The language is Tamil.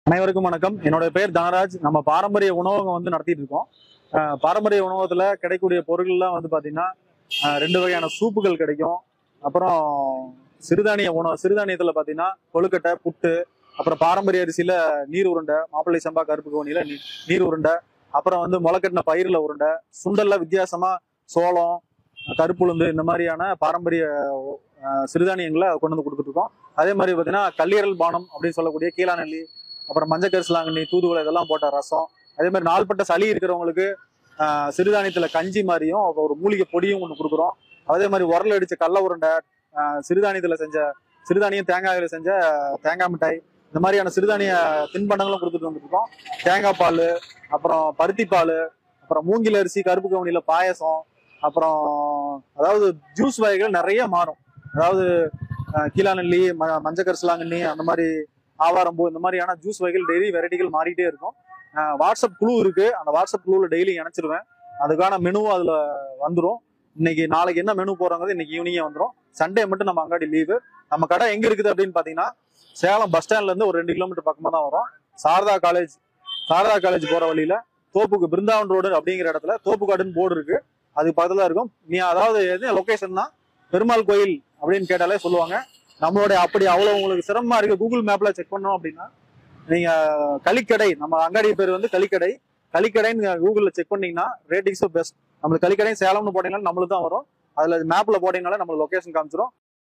அனைவருக்கும் வணக்கம் என்னோட பேர் தனராஜ் நம்ம பாரம்பரிய உணவகம் வந்து நடத்திட்டு இருக்கோம் அஹ் பாரம்பரிய உணவகத்துல கிடைக்கக்கூடிய பொருட்கள்லாம் வந்து பாத்தீங்கன்னா அஹ் ரெண்டு வகையான சூப்புகள் கிடைக்கும் அப்புறம் சிறுதானிய உணவு சிறுதானியத்துல பாத்தீங்கன்னா கொழுக்கட்டை புட்டு அப்புறம் பாரம்பரிய அரிசியில நீர் உருண்டை மாப்பிள்ளை சம்பா கருப்பு கவுனியில நீ- நீர் உருண்டை அப்புறம் வந்து முளைக்கட்டின பயிர்ல உருண்டை சுண்டல்ல வித்தியாசமா சோளம் கருப்புளுந்து இந்த மாதிரியான பாரம்பரிய அஹ், சிறுதானியங்களை கொண்டு வந்து கொடுத்துட்டு இருக்கோம் அதே மாதிரி பாத்தீங்கன்னா கல்லீரல் பானம் அப்படின்னு சொல்லக்கூடிய கீழாநெல்லி அப்புறம் மஞ்சள் கரிசலாங்கண்ணி தூதுவளை இதெல்லாம் போட்ட ரசம் அதே மாதிரி நாள்பட்ட சளி இருக்கிறவங்களுக்கு ஆஹ், சிறுதானியத்துல கஞ்சி மாதிரியும் அப்புறம் ஒரு மூலிகை பொடியும் ஒன்று கொடுக்குறோம் அதே மாதிரி உரல் அடிச்ச கடல உருண்டை ஆஹ், சிறுதானியத்துல செஞ்ச சிறுதானியம் தேங்காயில செஞ்ச தேங்காய் மிட்டாய் இந்த மாதிரியான சிறுதானிய தின்பண்டங்களும் கொடுத்துட்டு வந்துருக்கோம் தேங்காய் பால் அப்புறம் பருத்தி பால் அப்புறம் மூங்கில் அரிசி கருப்பு கவுனியில பாயசம் அப்புறம் அதாவது ஜூஸ் வகைகள் நிறைய மாறும் அதாவது ஆஹ், கீழாநெல்லி ம மஞ்சள் கரிசலாங்கண்ணி அந்த மாதிரி ஆவாரம்பூ இந்த மாதிரியான ஜூஸ் வகைகள் டெய்லி வெரைட்டிகள் மாறிட்டே இருக்கும் அஹ் வாட்ஸ்அப் குழு இருக்கு அந்த வாட்ஸ்அப் குழுவில் டெய்லி இணைச்சிருவேன் அதுக்கான மெனுவும் அதுல வந்துரும் இன்னைக்கு நாளைக்கு என்ன மெனு போறாங்கிறது இன்னைக்கு ஈவினிங்கே வந்துரும் சண்டே மட்டும் நம்ம அங்காடி லீவு நம்ம கடை எங்க இருக்குது அப்படின்னு பாத்தீங்கன்னா சேலம் பஸ் ஸ்டாண்ட்ல இருந்து ஒரு ரெண்டு கிலோமீட்டர் பக்கமா தான் வரும் சாரதா காலேஜ் சாரதா காலேஜ் போற வழியில தோப்புக்கு பிருந்தாவன் ரோடு அப்படிங்கிற இடத்துல தோப்புக்காடுன்னு போர்டு இருக்கு அது பக்கத்துல இருக்கும் நீ அதாவது எது லொகேஷன்னா பெருமாள் கோயில் அப்படின்னு கேட்டாலே சொல்லுவாங்க நம்மளுடைய அப்படி அவ்வளவு உங்களுக்கு சிரமமா இருக்கு கூகுள் மேப்ல செக் பண்ணோம் அப்படின்னா நீங்க களிக்கடை நம்ம அங்காடி பேர் வந்து களிக்கடை களிக்கடைன்னு கூகுள்ல செக் பண்ணீங்கன்னா ரேட்டிங்ஸும் பெஸ்ட் நம்மளுக்கு களிக்கடை சேலம்னு போட்டீங்கன்னா நம்மளுக்கு தான் வரும் அதுல மேப்ல போட்டீங்கனாலே நம்மளுக்கு லொகேஷன் காமிச்சிரும்